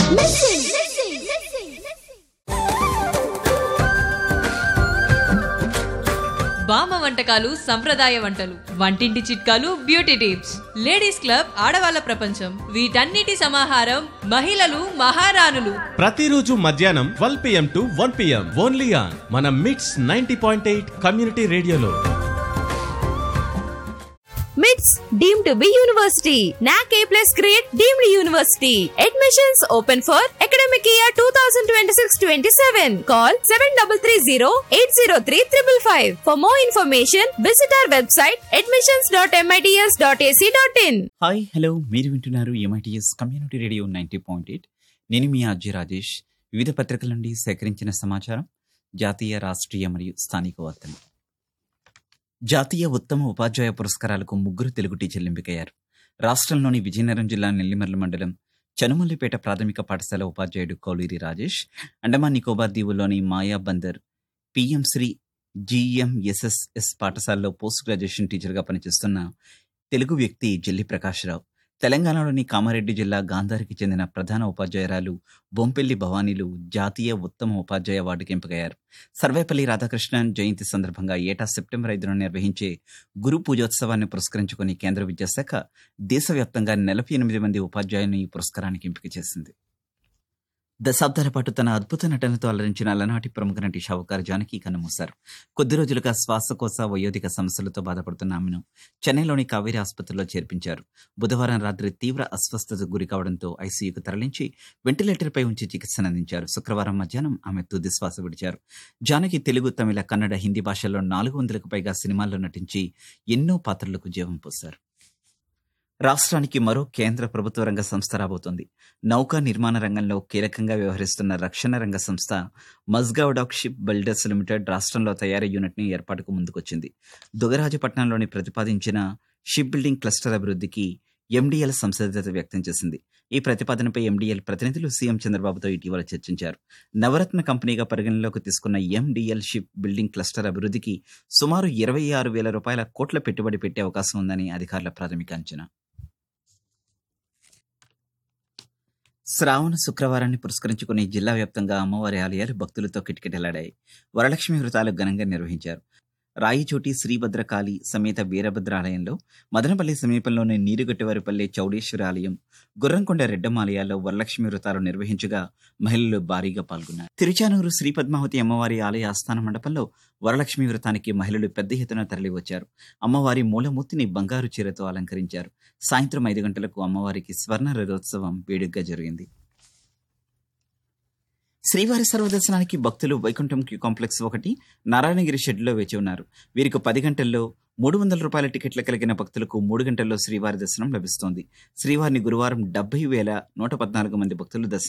బామ్మ వంటకాలు సంప్రదాయ వంటలు వంటింటి చిట్కాలు బ్యూటీ టిప్స్ లేడీస్ క్లబ్ ఆడవాళ్ళ ప్రపంచం వీటన్నిటి సమాహారం మహిళలు మహారాణులు ప్రతిరోజు మధ్యాహ్నం twelve PM to one PM only on మన MITS ninety point eight community రేడియోలో మిట్స్ deem to B university NAAC A plus grade deemed university admissions open for academic year two thousand twenty six twenty seven call seven double three zero eight zero three triple five for more information visit our website admissions dot MITS dot AC dot in hi hello మీరు వింటున్నారు MITS community radio ninety point eight నేను మీ అజయ్ రాజేష్ వివిధ పత్రికల నుండి సేకరించిన సమాచారం జాతీయ రాష్ట్రీయ మరియు స్థానిక వార్తలు జాతీయ ఉత్తమ ఉపాధ్యాయ పురస్కారాలకు ముగ్గురు తెలుగు టీచర్లు ఎంపికయ్యారు రాష్ట్రంలోని విజయనగరం జిల్లా నెల్లిమర్ల మండలం చనుమల్లిపేట ప్రాథమిక పాఠశాల ఉపాధ్యాయుడు కౌలీరి రాజేష్ అండమాన్ నికోబార్ దీవుల్లోని Mayabunder PM Shri GMSSS పాఠశాలలో పోస్ట్ గ్రాడ్యుయేషన్ టీచర్గా పనిచేస్తున్న తెలుగు వ్యక్తి జల్లి ప్రకాశ్రావు తెలంగాణలోని కామారెడ్డి జిల్లా గాంధారికి చెందిన ప్రధాన ఉపాధ్యాయురాలు బొంపెల్లి భవానీలు జాతీయ ఉత్తమ ఉపాధ్యాయ అవార్డుకి ఎంపికయ్యారు సర్వేపల్లి రాధాకృష్ణన్ జయంతి సందర్భంగా ఏటా సెప్టెంబర్ ఐదున నిర్వహించే గురు పూజోత్సవాన్ని పురస్కరించుకుని కేంద్ర విద్యాశాఖ దేశవ్యాప్తంగా నలభై ఎనిమిది మంది ఉపాధ్యాయులను ఈ పురస్కారానికి ఎంపిక చేసింది దశాబ్దాల పాటు తన అద్భుత నటనతో అలరించిన అలనాటి ప్రముఖ నటి షావుకారు జానకి కన్నుమూశారు కొద్ది రోజులుగా శ్వాసకోశ వయోధిక సమస్యలతో బాధపడుతున్న ఆమెను చెన్నైలోని కావేరీ ఆసుపత్రిలో చేర్పించారు బుధవారం రాత్రి తీవ్ర అస్వస్థతకు గురి కావడంతో ఐసీయూకు తరలించి వెంటిలేటర్పై ఉంచి చికిత్సను అందించారు శుక్రవారం మధ్యాహ్నం ఆమె తుది శ్వాస విడిచారు జానకి తెలుగు తమిళ కన్నడ హిందీ భాషల్లో నాలుగు వందలకు పైగా సినిమాల్లో నటించి ఎన్నో పాత్రలకు జీవం పోశారు రాష్ట్రానికి మరో కేంద్ర ప్రభుత్వ రంగ సంస్థ రాబోతోంది నౌకా నిర్మాణ రంగంలో కీలకంగా వ్యవహరిస్తున్న రక్షణ రంగ సంస్థ Mazagon dock ship builders limited రాష్ట్రంలో తయారీ యూనిట్ని ఏర్పాటుకు ముందుకొచ్చింది దుగరాజపట్నంలోని ప్రతిపాదించిన షిప్ బిల్డింగ్ క్లస్టర్ అభివృద్ధికి ఎండిఎల్ సంసిద్ధత వ్యక్తం చేసింది ఈ ప్రతిపాదనపై ఎండిఎల్ ప్రతినిధులు సీఎం చంద్రబాబుతో ఇటీవల చర్చించారు నవరత్న కంపెనీగా పరిగణనలోకి తీసుకున్న ఎండిఎల్ షిప్ బిల్డింగ్ క్లస్టర్ అభివృద్ధికి సుమారు ఇరవై ఆరు వేల రూపాయల కోట్ల పెట్టుబడి పెట్టే అవకాశం ఉందని అధికారుల ప్రాథమిక అంచనా శ్రావణ శుక్రవారాన్ని పురస్కరించుకుని జిల్లా వ్యాప్తంగా అమ్మవారి ఆలయాలు భక్తులతో కిటకిటలాడాయి వరలక్ష్మి వ్రతాలు ఘనంగా నిర్వహించారు రాయిచోటి శ్రీభద్రకాళి సమేత వీరభద్ర ఆలయంలో మదనపల్లి సమీపంలోని నీరుగట్టివారిపల్లి చౌడేశ్వరి ఆలయం గుర్రంకొండ రెడ్డమ్మ ఆలయాల్లో వరలక్ష్మి వ్రతాలు నిర్వహించగా మహిళలు భారీగా పాల్గొన్నారు తిరుచానూరు శ్రీ పద్మావతి అమ్మవారి ఆలయ ఆస్థాన మండపంలో వరలక్ష్మి వ్రతానికి మహిళలు పెద్ద ఎత్తున తరలివచ్చారు అమ్మవారి మూలమూర్తిని బంగారు చీరతో అలంకరించారు సాయంత్రం ఐదు గంటలకు అమ్మవారికి స్వర్ణ రథోత్సవం వేడుకగా జరిగింది శ్రీవారి సర్వదర్శనానికి భక్తులు వైకుంఠం క్యూ కాంప్లెక్స్ ఒకటి నారాయణగిరి షెడ్లో వేచి ఉన్నారు వీరికి పది గంటల్లో మూడు వందల రూపాయల టికెట్లు కలిగిన భక్తులకు మూడు గంటల్లో శ్రీవారి దర్శనం లభిస్తోంది శ్రీవారిని గురువారం డెబ్బై వేల నూట పద్నాలుగు మంది భక్తులు దర్శనం